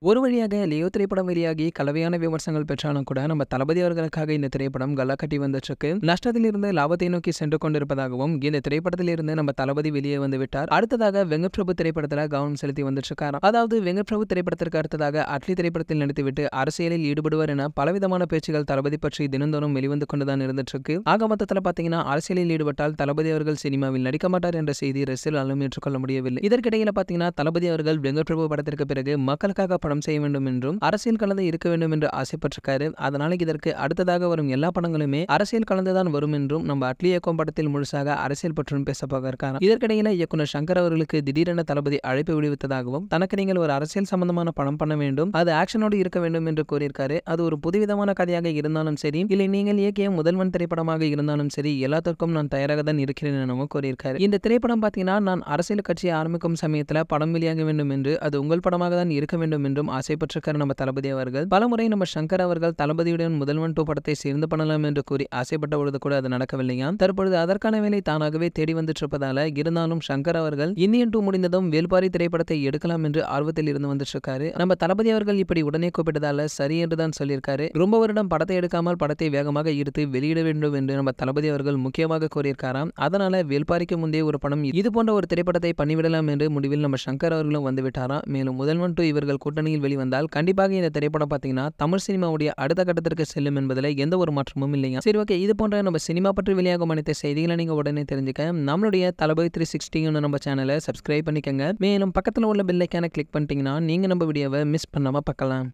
ஒரு வழியாக லியோ திரைப்படம் வெளியாகி கலவையான விமர்சனங்கள் பெற்றாலும் கூட நம்ம தளபதி அவர்களுக்காக இந்த திரைப்படம் கல்லா கட்டி வந்துட்டுருக்கு நஷ்டத்தில் இருந்து லாபத்தை நோக்கி சென்று கொண்டிருப்பதாகவும் இந்த திரைப்படத்தில் இருந்து நம்ம தளபதி வெளியே வந்து விட்டார் அடுத்ததாக வெங்கட் பிரபு திரைப்படத்தில் கவனம் செலுத்தி வந்துட்டு இருக்காரு அதாவது வெங்கட் பிரபு திரைப்படத்திற்கு அடுத்ததாக அட்லி திரைப்படத்தில் நடித்துவிட்டு அரசியலில் ஈடுபடுவார் என பலவிதமான பேச்சுகள் தளபதி பற்றி தினந்தோறும் வெளிவந்து கொண்டுதான் இருந்துட்டு இருக்கு ஆக மொத்தத்தில் பார்த்தீங்கன்னா அரசியலில் ஈடுபட்டால் தளபதி அவர்கள் சினிமாவில் நடிக்க மாட்டார் என்ற செய்தி ரசிகர்களாலும் ஏற்றுக்கொள்ள முடியவில்லை இதற்கிடையில பார்த்தீங்கன்னா தளபதி அவர்கள் வெங்கட் பிரபு படத்திற்கு பிறகு மக்களுக்காக படம் செய்ய வேண்டும் என்றும் அரசியல் கலந்து இருக்க வேண்டும் என்று ஆசைப்பட்டிருக்காரு அதனால இதற்கு அடுத்ததாக வரும் எல்லா படங்களுமே அரசியல் கலந்துதான் வரும் என்றும் நம்ம அட்லி இயக்கம் படத்தில் முழுசாக அரசியல் பற்றும் பேச போக இருக்காங்க இதற்கிடையில இயக்குனர் சங்கர் அவர்களுக்கு திடீரென தளபதி அழைப்பு விடுவித்ததாகவும் தனக்கு நீங்கள் ஒரு அரசியல் சம்பந்தமான படம் பண்ண வேண்டும் அது ஆக்ஷனோடு இருக்க வேண்டும் என்று கூறியிருக்காரு அது ஒரு புதுவிதமான கதையாக இருந்தாலும் சரி இல்லை நீங்கள் இயக்கிய முதல்வன் திரைப்படமாக இருந்தாலும் சரி எல்லாத்திற்கும் நான் தயாராக தான் இருக்கிறேன் எனவும் கூறியிருக்காரு இந்த திரைப்படம் பார்த்தீங்கன்னா நான் அரசியல் கட்சியை ஆரம்பிக்கும் சமயத்தில் படம் வெளியாக வேண்டும் என்று அது உங்கள் படமாக தான் இருக்க வேண்டும் என்றும் ஆசைப்பட்டிருக்காரு நம்ம தளபதி அவர்கள் பலமுறை நம்ம சங்கர் அவர்கள் தளபதியுடன் முதல்வன் டூ படத்தை சேர்ந்து பண்ணலாம் என்று கூறி ஆசைப்பட்ட பொழுது கூட அது நடக்கவில்லையா தற்பொழுது அதற்கான வேலை தானாகவே தேடி வந்துட்டு இருப்பதால இருந்தாலும் சங்கர் அவர்கள் இந்தியன் டூ முடிந்ததும் வேல்பாரி திரைப்படத்தை எடுக்கலாம் என்று ஆர்வத்தில் இருந்து வந்துட்டு இருக்காரு நம்ம தளபதி அவர்கள் இப்படி உடனே கூப்பிட்டதால சரி என்று தான் சொல்லியிருக்காரு ரொம்ப வருடம் படத்தை எடுக்காமல் படத்தை வேகமாக எடுத்து வெளியிட வேண்டும் என்று நம்ம தளபதி அவர்கள் முக்கியமாக கூறியிருக்காராம் அதனால வேல்பாரிக்கு முந்தைய ஒரு படம் இது போன்ற ஒரு திரைப்படத்தை பண்ணிவிடலாம் என்று முடிவில் நம்ம சங்கர் அவர்களும் வந்து விட்டாராம் மேலும் முதல்வன் டூ இவர்கள் கூட்டணியில் வெளிவந்தால் கண்டிப்பாக இந்த திரைப்படம் பார்த்தீங்கன்னா தமிழ் சினிமாவுடைய அடுத்த கட்டத்திற்கு செல்லும் என்பதில் எந்த ஒரு மாற்றமும் இல்லையா சரி ஓகே இது போன்ற நம்ம சினிமா பற்றி வெளியாகும் அனைத்து செய்திகளை நீங்க உடனே தெரிஞ்சுக்க நம்மளுடைய தளபதி த்ரீ சிக்ஸ்டின்னு நம்ம சேனலை சப்ஸ்கிரைப் பண்ணிக்கங்க மேலும் பக்கத்தில் உள்ள பெல்லைக்கான கிளிக் பண்ணிட்டீங்கன்னா நீங்க நம்ம வீடியோவை மிஸ் பண்ணாம பார்க்கலாம்